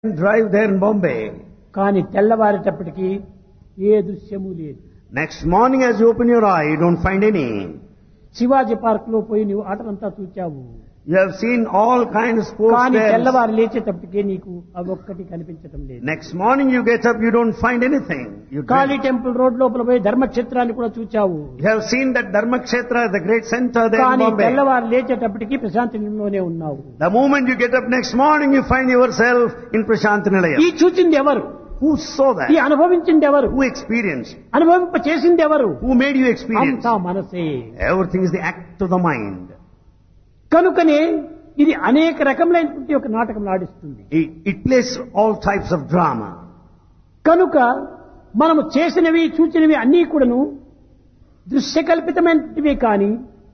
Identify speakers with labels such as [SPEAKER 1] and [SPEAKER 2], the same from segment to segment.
[SPEAKER 1] drive there in Bombay.
[SPEAKER 2] కానీ తెల్లవారేటప్పటికి ఏ దృశ్యము లేదు
[SPEAKER 1] Next morning as you open your eye, you don't find any.
[SPEAKER 2] Shivaji park లో పోయి నువ్వు ఆటలంతా చూచావు
[SPEAKER 1] You have seen all kinds of sports
[SPEAKER 2] కానీ
[SPEAKER 1] there.
[SPEAKER 2] తెల్లవారు లేచేటప్పటికే నీకు అవి ఒక్కటి కనిపించటం లేదు
[SPEAKER 1] Next morning you get up, you don't find anything. You,
[SPEAKER 2] Kali temple road లోపల పోయి ధర్మక్షేత్రాన్ని కూడా చూచావు
[SPEAKER 1] you have seen that Dharmakshetra, the great center there in
[SPEAKER 2] కానీ
[SPEAKER 1] Bombay.
[SPEAKER 2] తెల్లవారు లేచేటప్పటికి ప్రశాంతిలోనే ఉన్నావు
[SPEAKER 1] The moment you get up next morning, you find yourself in Prashant
[SPEAKER 2] ఈ
[SPEAKER 1] Nilayam.
[SPEAKER 2] చూచింది ఎవరు
[SPEAKER 1] Who saw
[SPEAKER 2] ఈ
[SPEAKER 1] that?
[SPEAKER 2] అనుభవించింది ఎవరు
[SPEAKER 1] Who experienced?
[SPEAKER 2] అనుభవింప చేసింది ఎవరు
[SPEAKER 1] Who made you experience?
[SPEAKER 2] అంతా మనసే
[SPEAKER 1] Everything is the act of the mind.
[SPEAKER 2] కనుకనే ఇది అనేక రకములైనటువంటి ఒక నాటకం ఆడిస్తుంది
[SPEAKER 1] It, it plays all types of drama.
[SPEAKER 2] కనుక మనము చేసినవి చూచినవి అన్నీ కూడాను దృశ్యకల్పితమైనటివి కానీ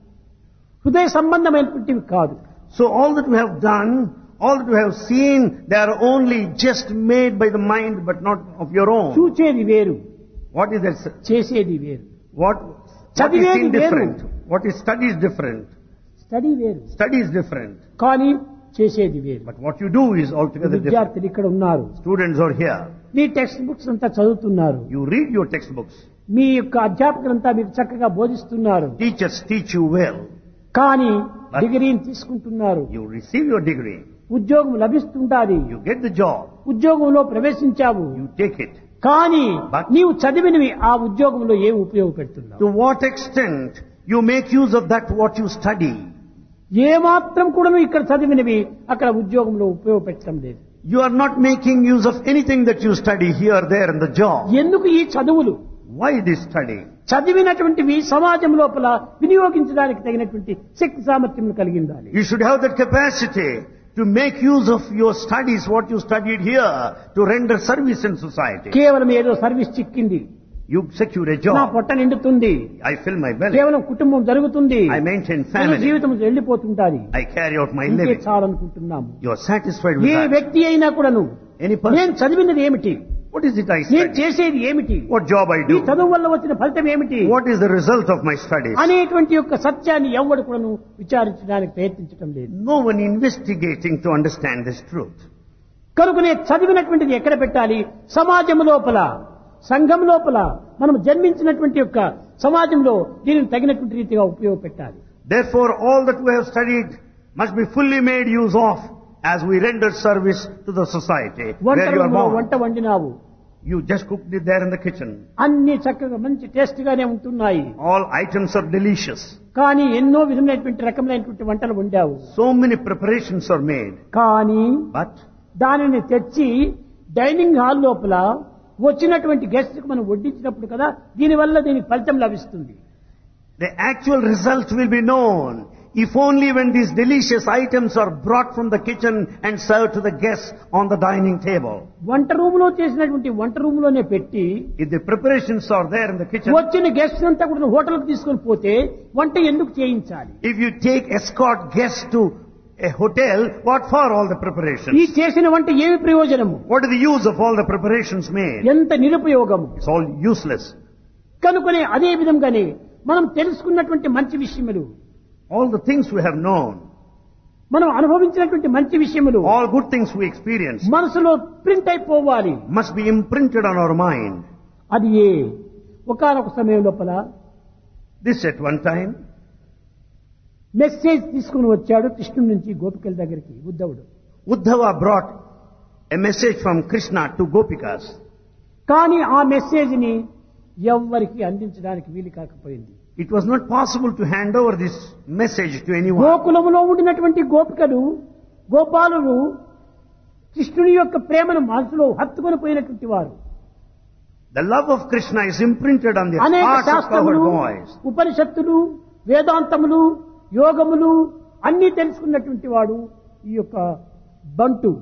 [SPEAKER 2] హృదయ సంబంధమైనటువంటివి కాదు
[SPEAKER 1] So all that we have done, all that we have seen, they are only just made by the mind but not of your own.
[SPEAKER 2] చూచేది వేరు
[SPEAKER 1] What is that?
[SPEAKER 2] చేసేది వేరు
[SPEAKER 1] What, what is
[SPEAKER 2] చదివేది
[SPEAKER 1] seen
[SPEAKER 2] వేరు.
[SPEAKER 1] different? What is studied different?
[SPEAKER 2] Study వేరు
[SPEAKER 1] Study is different.
[SPEAKER 2] కానీ చేసేది వేరు
[SPEAKER 1] But what you do is altogether different.
[SPEAKER 2] విద్యార్థులు ఇక్కడ ఉన్నారు
[SPEAKER 1] Students are here.
[SPEAKER 2] మీ టెక్స్ట్ బుక్స్ అంతా చదువుతున్నారు
[SPEAKER 1] You read your textbooks.
[SPEAKER 2] మీ యొక్క అధ్యాపకులంతా మీకు చక్కగా బోధిస్తున్నారు
[SPEAKER 1] Teachers teach you well.
[SPEAKER 2] కానీ
[SPEAKER 1] But-
[SPEAKER 2] డిగ్రీని తీసుకుంటున్నారు
[SPEAKER 1] You receive your degree.
[SPEAKER 2] ఉద్యోగం లభిస్తుంటాది
[SPEAKER 1] You get the job.
[SPEAKER 2] ఉద్యోగంలో ప్రవేశించావు
[SPEAKER 1] You take it.
[SPEAKER 2] కానీ
[SPEAKER 1] But-
[SPEAKER 2] నీవు చదివినవి ఆ ఉద్యోగంలో ఏం ఉపయోగపెడుతున్నావు
[SPEAKER 1] To what extent you make use of that what you study?
[SPEAKER 2] ఏ మాత్రం కూడా ఇక్కడ చదివినవి అక్కడ ఉద్యోగంలో ఉపయోగపెట్టడం లేదు
[SPEAKER 1] You are not making use of anything that you study here, there, in the job.
[SPEAKER 2] ఎందుకు ఈ చదువులు
[SPEAKER 1] Why this study?
[SPEAKER 2] చదివినటువంటివి సమాజం లోపల వినియోగించడానికి తగినటువంటి శక్తి సామర్థ్యం కలిగి ఉండాలి
[SPEAKER 1] You should have that capacity to make use of your studies, what you studied here, to render service in society.
[SPEAKER 2] కేవలం ఏదో సర్వీస్ చిక్కింది
[SPEAKER 1] You secure a
[SPEAKER 2] నా
[SPEAKER 1] job.
[SPEAKER 2] పొట్ట నిండుతుంది
[SPEAKER 1] I fill my belly.
[SPEAKER 2] కేవలం కుటుంబం జరుగుతుంది
[SPEAKER 1] I maintain
[SPEAKER 2] మన
[SPEAKER 1] family.
[SPEAKER 2] జీవితం వెళ్ళిపోతుంటాది
[SPEAKER 1] I carry out my
[SPEAKER 2] ఇంకే
[SPEAKER 1] living.
[SPEAKER 2] చాలనుకుంటున్నాము
[SPEAKER 1] You are satisfied with
[SPEAKER 2] A
[SPEAKER 1] that.
[SPEAKER 2] వ్యక్తి అయినా కూడాను
[SPEAKER 1] Any person.
[SPEAKER 2] నేను చదివినది ఏమిటి
[SPEAKER 1] What is it I
[SPEAKER 2] నేను
[SPEAKER 1] study?
[SPEAKER 2] చేసేది ఏమిటి
[SPEAKER 1] What job I
[SPEAKER 2] ఈ
[SPEAKER 1] do?
[SPEAKER 2] చదువు వల్ల వచ్చిన ఫలితం ఏమిటి
[SPEAKER 1] What is the result of my studies?
[SPEAKER 2] అనేటువంటి యొక్క సత్యాన్ని ఎవడు కూడాను విచారించడానికి ప్రయత్నించడం లేదు
[SPEAKER 1] No one investigating to understand this truth.
[SPEAKER 2] కనుకనే చదివినటువంటిది ఎక్కడ పెట్టాలి సమాజం లోపల సంఘం లోపల మనం జన్మించినటువంటి యొక్క సమాజంలో దీనిని తగినటువంటి రీతిగా ఉపయోగపెట్టాలి
[SPEAKER 1] Therefore, all that we have studied must be fully made use of as we render service to the society
[SPEAKER 2] వంట
[SPEAKER 1] where you are
[SPEAKER 2] రూములో
[SPEAKER 1] born.
[SPEAKER 2] వంట వండినావు
[SPEAKER 1] You just cooked it there in the kitchen.
[SPEAKER 2] అన్ని చక్కగా మంచి taste గానే ఉంటున్నాయి
[SPEAKER 1] All items are delicious.
[SPEAKER 2] కానీ ఎన్నో విధమైనటువంటి రకములైనటువంటి వంటలు వండావు
[SPEAKER 1] So many preparations are made.
[SPEAKER 2] కానీ
[SPEAKER 1] But
[SPEAKER 2] దానిని తెచ్చి డైనింగ్ హాల్ లోపల వచ్చినటువంటి గెస్ట్ కు మనం వడ్డించినప్పుడు కదా దీనివల్ల దీనికి ఫలితం లభిస్తుంది
[SPEAKER 1] the actual result will be known if only when these delicious items are brought from the kitchen and served to the guests on the dining table.
[SPEAKER 2] వంట రూమ్ లో చేసినటువంటి వంట రూమ్ లోనే పెట్టి
[SPEAKER 1] If the preparations are there in the kitchen,
[SPEAKER 2] వచ్చిన guest అంతా కూడా హోటల్కి తీసుకొని పోతే వంట ఎందుకు చేయించాలి
[SPEAKER 1] if you take escort guests to a hotel, what for all the
[SPEAKER 2] ఈ
[SPEAKER 1] preparations?
[SPEAKER 2] చేసిన వంట ఏమి ప్రయోజనము
[SPEAKER 1] What is the use of all the preparations made?
[SPEAKER 2] ఎంత నిరుపయోగము
[SPEAKER 1] It's all useless.
[SPEAKER 2] కనుకనే అదే విధంగానే మనం తెలుసుకున్నటువంటి మంచి విషయములు
[SPEAKER 1] All the things we have known,
[SPEAKER 2] మనం అనుభవించినటువంటి మంచి విషయములు
[SPEAKER 1] all good things we experience,
[SPEAKER 2] మనసులో ప్రింట్ అయిపోవాలి
[SPEAKER 1] must be imprinted on our mind.
[SPEAKER 2] అది ఏ ఒకనొక సమయం లోపల
[SPEAKER 1] This at one time,
[SPEAKER 2] message తీసుకుని వచ్చాడు కృష్ణుడి నుంచి గోపికల దగ్గరికి ఉద్ధవుడు
[SPEAKER 1] Uddhava brought a message from Krishna to Gopikas.
[SPEAKER 2] కానీ ఆ మెసేజ్ ని ఎవ్వరికి అందించడానికి వీలు కాకపోయింది
[SPEAKER 1] It was not possible to hand over this message to anyone.
[SPEAKER 2] గోకులములో ఉండినటువంటి గోపికలు గోపాలులు కృష్ణుని యొక్క ప్రేమను మనసులో హత్తుకొని పోయినటువంటి వారు
[SPEAKER 1] The love of Krishna is imprinted on the
[SPEAKER 2] అనేక
[SPEAKER 1] hearts of
[SPEAKER 2] శాస్త్రములు
[SPEAKER 1] cowherd boys.
[SPEAKER 2] ఉపనిషత్తులు వేదాంతములు యోగములు అన్ని తెలుసుకున్నటువంటి వాడు ఈ యొక్క బంటు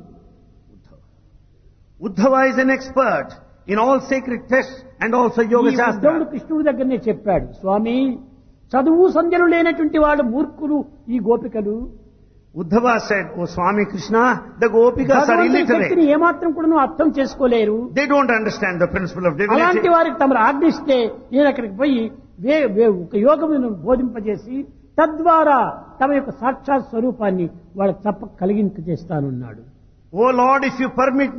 [SPEAKER 1] Uddhava is an expert in all sacred texts and also
[SPEAKER 2] ఈ
[SPEAKER 1] Yoga
[SPEAKER 2] ఉద్ధవుడు
[SPEAKER 1] Shastra.
[SPEAKER 2] కృష్ణుడి దగ్గరనే చెప్పాడు స్వామి చదువు సంధ్యలు లేనటువంటి వాడు మూర్ఖులు ఈ గోపికలు
[SPEAKER 1] Uddhava said, Oh Swami Krishna, the Gopikas are
[SPEAKER 2] భగవంతుని శక్తిని
[SPEAKER 1] illiterate.
[SPEAKER 2] ఏమాత్రం కూడా అర్థం చేసుకోలేరు
[SPEAKER 1] They don't understand the principle of
[SPEAKER 2] అలాంటి
[SPEAKER 1] divinity.
[SPEAKER 2] వారికి తమరు ఆజ్ఞిస్తే నేను అక్కడికి పోయి వే వే- ఒక యోగమును బోధింపజేసి తద్వారా తమ యొక్క సాక్షాత్ స్వరూపాన్ని వాళ్ళకి తప్ప కలిగింపజేస్తానున్నాడు
[SPEAKER 1] Oh Lord, if you permit